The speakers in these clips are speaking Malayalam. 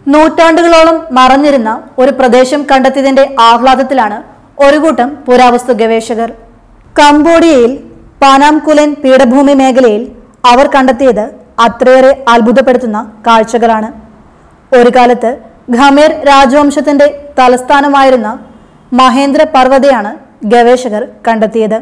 നൂറ്റാണ്ടുകളോളം മറഞ്ഞിരുന്ന ഒരു പ്രദേശം കണ്ടെത്തിയതിന്റെ ആഹ്ലാദത്തിലാണ് ഒരു കൂട്ടം പുരാവസ്തു ഗവേഷകർ കംബോഡിയയിൽ പാനാംകുലൻ പീഠഭൂമി മേഖലയിൽ അവർ കണ്ടെത്തിയത് അത്രയേറെ അത്ഭുതപ്പെടുത്തുന്ന കാഴ്ചകളാണ് ഒരു കാലത്ത് ഖമേർ രാജവംശത്തിന്റെ തലസ്ഥാനമായിരുന്ന മഹേന്ദ്ര പർവ്വതയാണ് ഗവേഷകർ കണ്ടെത്തിയത്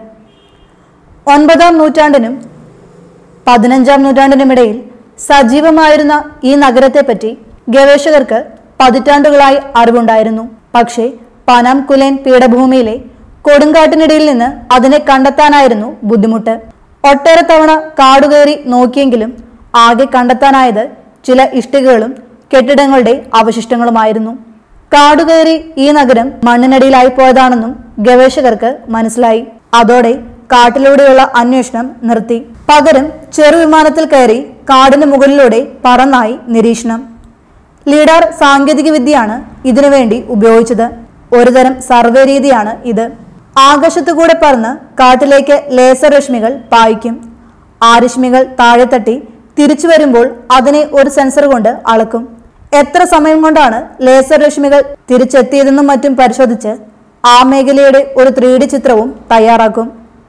ഒൻപതാം നൂറ്റാണ്ടിനും പതിനഞ്ചാം നൂറ്റാണ്ടിനുമിടയിൽ സജീവമായിരുന്ന ഈ നഗരത്തെപ്പറ്റി ഗവേഷകർക്ക് പതിറ്റാണ്ടുകളായി അറിവുണ്ടായിരുന്നു പക്ഷേ പനാം കുലേൻ പീഠഭൂമിയിലെ കൊടുങ്കാട്ടിനിടയിൽ നിന്ന് അതിനെ കണ്ടെത്താനായിരുന്നു ബുദ്ധിമുട്ട് ഒട്ടേറെ തവണ കാടുകയറി നോക്കിയെങ്കിലും ആകെ കണ്ടെത്താനായത് ചില ഇഷ്ടികകളും കെട്ടിടങ്ങളുടെ അവശിഷ്ടങ്ങളുമായിരുന്നു കാടുകയറി ഈ നഗരം മണ്ണിനടിയിലായി പോയതാണെന്നും ഗവേഷകർക്ക് മനസ്സിലായി അതോടെ കാട്ടിലൂടെയുള്ള അന്വേഷണം നിർത്തി പകരം ചെറുവിമാനത്തിൽ കയറി കാടിന് മുകളിലൂടെ പറന്നായി നിരീക്ഷണം ലീഡാർ സാങ്കേതിക വിദ്യയാണ് ഇതിനുവേണ്ടി ഉപയോഗിച്ചത് ഒരുതരം സർവേ രീതിയാണ് ഇത് ആകാശത്തുകൂടെ പറന്ന് കാട്ടിലേക്ക് ലേസർ രശ്മികൾ പായിക്കും ആ രശ്മികൾ താഴെ തട്ടി തിരിച്ചു വരുമ്പോൾ അതിനെ ഒരു സെൻസർ കൊണ്ട് അളക്കും എത്ര സമയം കൊണ്ടാണ് ലേസർ രശ്മികൾ തിരിച്ചെത്തിയതെന്നും മറ്റും പരിശോധിച്ച് ആ മേഖലയുടെ ഒരു ത്രീ ഡി ചിത്രവും തയ്യാറാക്കും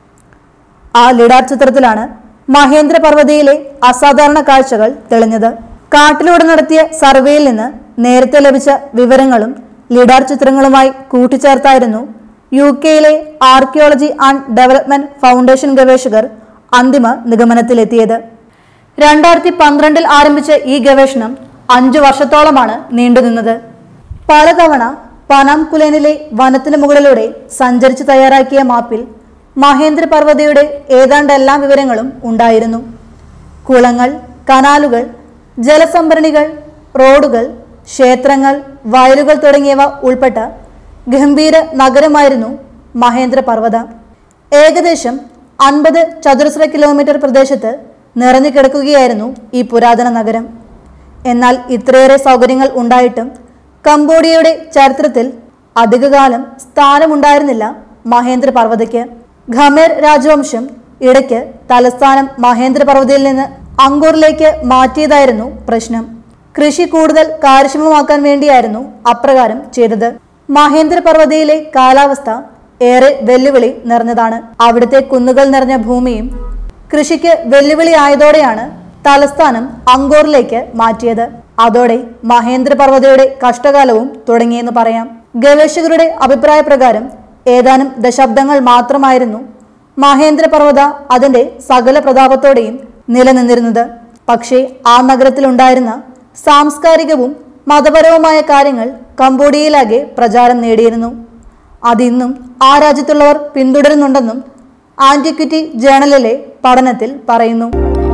ആ ലിഡാർ ചിത്രത്തിലാണ് മഹേന്ദ്ര പർവ്വതയിലെ അസാധാരണ കാഴ്ചകൾ തെളിഞ്ഞത് കാട്ടിലൂടെ നടത്തിയ സർവേയിൽ നിന്ന് നേരത്തെ ലഭിച്ച വിവരങ്ങളും ലിഡാർ ചിത്രങ്ങളുമായി കൂട്ടിച്ചേർത്തായിരുന്നു യു കെയിലെ ആർക്കിയോളജി ആൻഡ് ഡെവലപ്മെന്റ് ഫൗണ്ടേഷൻ ഗവേഷകർ അന്തിമ നിഗമനത്തിലെത്തിയത് രണ്ടായിരത്തി പന്ത്രണ്ടിൽ ആരംഭിച്ച ഈ ഗവേഷണം അഞ്ചു വർഷത്തോളമാണ് നീണ്ടുനിന്നത് പലതവണ പനാം കുലേനിലെ വനത്തിന് മുകളിലൂടെ സഞ്ചരിച്ച് തയ്യാറാക്കിയ മാപ്പിൽ മഹേന്ദ്ര പർവ്വതയുടെ ഏതാണ്ട് എല്ലാ വിവരങ്ങളും ഉണ്ടായിരുന്നു കുളങ്ങൾ കനാലുകൾ ജലസംഭരണികൾ റോഡുകൾ ക്ഷേത്രങ്ങൾ വയലുകൾ തുടങ്ങിയവ ഉൾപ്പെട്ട ഗംഭീര നഗരമായിരുന്നു മഹേന്ദ്ര പർവ്വത ഏകദേശം അൻപത് ചതുരശ്ര കിലോമീറ്റർ പ്രദേശത്ത് നിറഞ്ഞു കിടക്കുകയായിരുന്നു ഈ പുരാതന നഗരം എന്നാൽ ഇത്രയേറെ സൗകര്യങ്ങൾ ഉണ്ടായിട്ടും കംബോഡിയയുടെ ചരിത്രത്തിൽ അധികകാലം സ്ഥാനമുണ്ടായിരുന്നില്ല മഹേന്ദ്ര പർവ്വതയ്ക്ക് ഖമേർ രാജവംശം ഇടയ്ക്ക് തലസ്ഥാനം മഹേന്ദ്ര പർവ്വതയിൽ നിന്ന് അങ്കോറിലേക്ക് മാറ്റിയതായിരുന്നു പ്രശ്നം കൃഷി കൂടുതൽ കാര്യക്ഷമമാക്കാൻ വേണ്ടിയായിരുന്നു അപ്രകാരം ചെയ്തത് മഹേന്ദ്ര പർവ്വതയിലെ കാലാവസ്ഥ ഏറെ വെല്ലുവിളി നിറഞ്ഞതാണ് അവിടുത്തെ കുന്നുകൾ നിറഞ്ഞ ഭൂമിയും കൃഷിക്ക് വെല്ലുവിളി ആയതോടെയാണ് തലസ്ഥാനം അങ്കോറിലേക്ക് മാറ്റിയത് അതോടെ മഹേന്ദ്ര പർവ്വതയുടെ കഷ്ടകാലവും തുടങ്ങിയെന്ന് പറയാം ഗവേഷകരുടെ അഭിപ്രായ പ്രകാരം ഏതാനും ദശാബ്ദങ്ങൾ മാത്രമായിരുന്നു മഹേന്ദ്ര പർവ്വത അതിന്റെ സകല പ്രതാപത്തോടെയും നിലനിന്നിരുന്നത് പക്ഷേ ആ നഗരത്തിലുണ്ടായിരുന്ന സാംസ്കാരികവും മതപരവുമായ കാര്യങ്ങൾ കംബോഡിയയിലാകെ പ്രചാരം നേടിയിരുന്നു അതിന്നും ആ രാജ്യത്തുള്ളവർ പിന്തുടരുന്നുണ്ടെന്നും ആന്റിക്വിറ്റി ജേണലിലെ പഠനത്തിൽ പറയുന്നു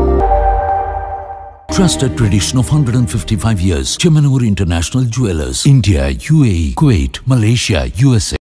Trusted tradition of 155 years. Chemanur International Jewelers. India, UAE, Kuwait, Malaysia, USA.